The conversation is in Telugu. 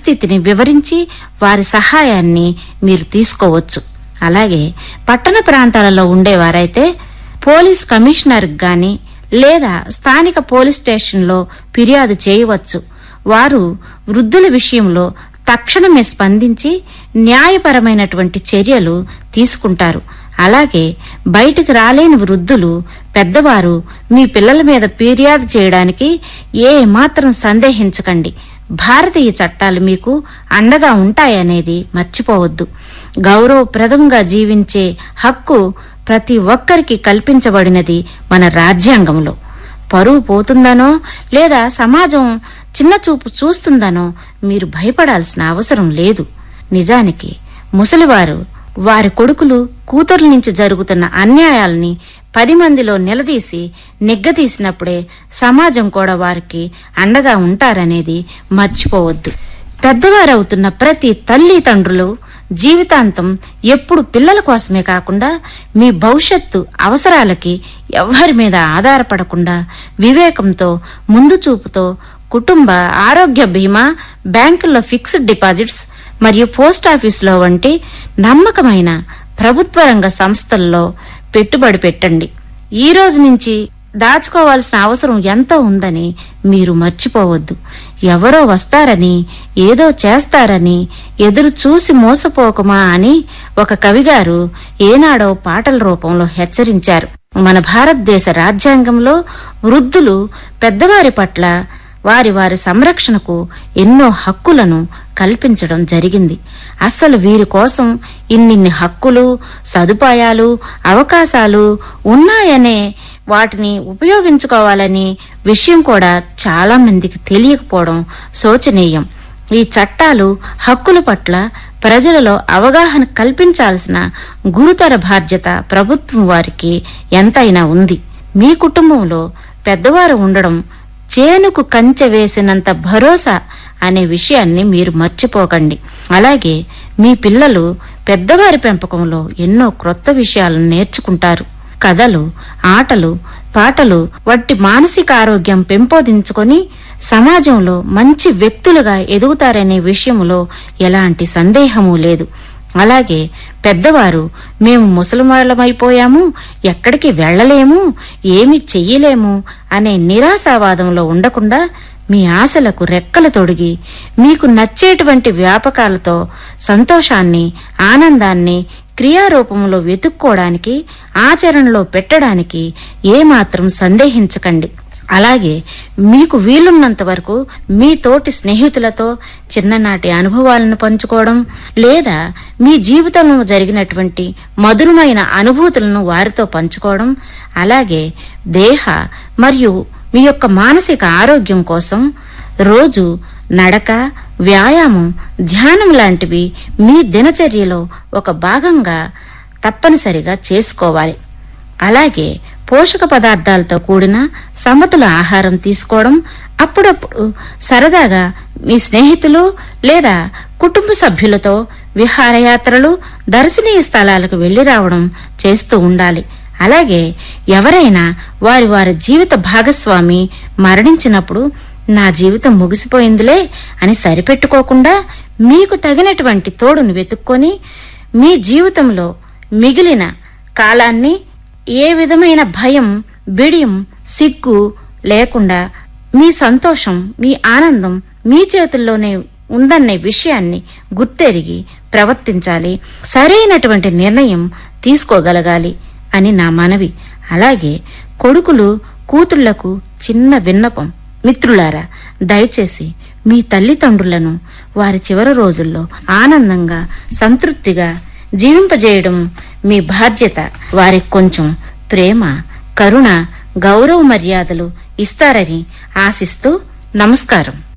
పరిస్థితిని వివరించి వారి సహాయాన్ని మీరు తీసుకోవచ్చు అలాగే పట్టణ ప్రాంతాలలో ఉండేవారైతే పోలీస్ కమిషనర్ గాని లేదా స్థానిక పోలీస్ స్టేషన్లో ఫిర్యాదు చేయవచ్చు వారు వృద్ధుల విషయంలో తక్షణమే స్పందించి న్యాయపరమైనటువంటి చర్యలు తీసుకుంటారు అలాగే బయటికి రాలేని వృద్ధులు పెద్దవారు మీ పిల్లల మీద ఫిర్యాదు చేయడానికి ఏ మాత్రం సందేహించకండి భారతీయ చట్టాలు మీకు అండగా ఉంటాయనేది మర్చిపోవద్దు గౌరవప్రదంగా జీవించే హక్కు ప్రతి ఒక్కరికి కల్పించబడినది మన రాజ్యాంగంలో పరువు పోతుందనో లేదా సమాజం చిన్నచూపు చూస్తుందనో మీరు భయపడాల్సిన అవసరం లేదు నిజానికి ముసలివారు వారి కొడుకులు కూతుర్ల నుంచి జరుగుతున్న అన్యాయాల్ని పది మందిలో నిలదీసి నిగ్గదీసినప్పుడే సమాజం కూడా వారికి అండగా ఉంటారనేది మర్చిపోవద్దు పెద్దవారవుతున్న ప్రతి తల్లి తండ్రులు జీవితాంతం ఎప్పుడు పిల్లల కోసమే కాకుండా మీ భవిష్యత్తు అవసరాలకి ఎవ్వరి మీద ఆధారపడకుండా వివేకంతో ముందు చూపుతో కుటుంబ ఆరోగ్య బీమా బ్యాంకుల్లో ఫిక్స్డ్ డిపాజిట్స్ మరియు పోస్ట్ ఆఫీసులో వంటి నమ్మకమైన ప్రభుత్వ రంగ సంస్థల్లో పెట్టుబడి పెట్టండి ఈ రోజు నుంచి దాచుకోవాల్సిన అవసరం ఎంతో ఉందని మీరు మర్చిపోవద్దు ఎవరో వస్తారని ఏదో చేస్తారని ఎదురు చూసి మోసపోకుమా అని ఒక కవిగారు ఏనాడో పాటల రూపంలో హెచ్చరించారు మన భారతదేశ రాజ్యాంగంలో వృద్ధులు పెద్దవారి పట్ల వారి వారి సంరక్షణకు ఎన్నో హక్కులను కల్పించడం జరిగింది అస్సలు వీరి కోసం ఇన్నిన్ని హక్కులు సదుపాయాలు అవకాశాలు ఉన్నాయనే వాటిని ఉపయోగించుకోవాలని విషయం కూడా చాలా మందికి తెలియకపోవడం శోచనీయం ఈ చట్టాలు హక్కుల పట్ల ప్రజలలో అవగాహన కల్పించాల్సిన గురుతర బాధ్యత ప్రభుత్వం వారికి ఎంతైనా ఉంది మీ కుటుంబంలో పెద్దవారు ఉండడం చేనుకు కంచె వేసినంత భరోసా అనే విషయాన్ని మీరు మర్చిపోకండి అలాగే మీ పిల్లలు పెద్దవారి పెంపకంలో ఎన్నో క్రొత్త విషయాలను నేర్చుకుంటారు కథలు ఆటలు పాటలు వంటి మానసిక ఆరోగ్యం పెంపొందించుకొని సమాజంలో మంచి వ్యక్తులుగా ఎదుగుతారనే విషయంలో ఎలాంటి సందేహము లేదు అలాగే పెద్దవారు మేము ముసలిమాళ్ళమైపోయాము ఎక్కడికి వెళ్ళలేము ఏమి చెయ్యలేము అనే నిరాశావాదంలో ఉండకుండా మీ ఆశలకు రెక్కలు తొడిగి మీకు నచ్చేటువంటి వ్యాపకాలతో సంతోషాన్ని ఆనందాన్ని క్రియారూపంలో వెతుక్కోవడానికి ఆచరణలో పెట్టడానికి ఏమాత్రం సందేహించకండి అలాగే మీకు వీలున్నంత వరకు మీ తోటి స్నేహితులతో చిన్ననాటి అనుభవాలను పంచుకోవడం లేదా మీ జీవితంలో జరిగినటువంటి మధురమైన అనుభూతులను వారితో పంచుకోవడం అలాగే దేహ మరియు మీ యొక్క మానసిక ఆరోగ్యం కోసం రోజు నడక వ్యాయామం ధ్యానం లాంటివి మీ దినచర్యలో ఒక భాగంగా తప్పనిసరిగా చేసుకోవాలి అలాగే పోషక పదార్థాలతో కూడిన సమతుల ఆహారం తీసుకోవడం అప్పుడప్పుడు సరదాగా మీ స్నేహితులు లేదా కుటుంబ సభ్యులతో విహారయాత్రలు దర్శనీయ స్థలాలకు వెళ్లి రావడం చేస్తూ ఉండాలి అలాగే ఎవరైనా వారి వారి జీవిత భాగస్వామి మరణించినప్పుడు నా జీవితం ముగిసిపోయిందిలే అని సరిపెట్టుకోకుండా మీకు తగినటువంటి తోడును వెతుక్కొని మీ జీవితంలో మిగిలిన కాలాన్ని ఏ విధమైన భయం బిడియం సిగ్గు లేకుండా మీ సంతోషం మీ ఆనందం మీ చేతుల్లోనే ఉందనే విషయాన్ని గుర్తెరిగి ప్రవర్తించాలి సరైనటువంటి నిర్ణయం తీసుకోగలగాలి అని నా మనవి అలాగే కొడుకులు కూతుళ్లకు చిన్న విన్నపం మిత్రులారా దయచేసి మీ తల్లిదండ్రులను వారి చివరి రోజుల్లో ఆనందంగా సంతృప్తిగా జీవింపజేయడం మీ బాధ్యత వారికి కొంచెం ప్రేమ కరుణ గౌరవ మర్యాదలు ఇస్తారని ఆశిస్తూ నమస్కారం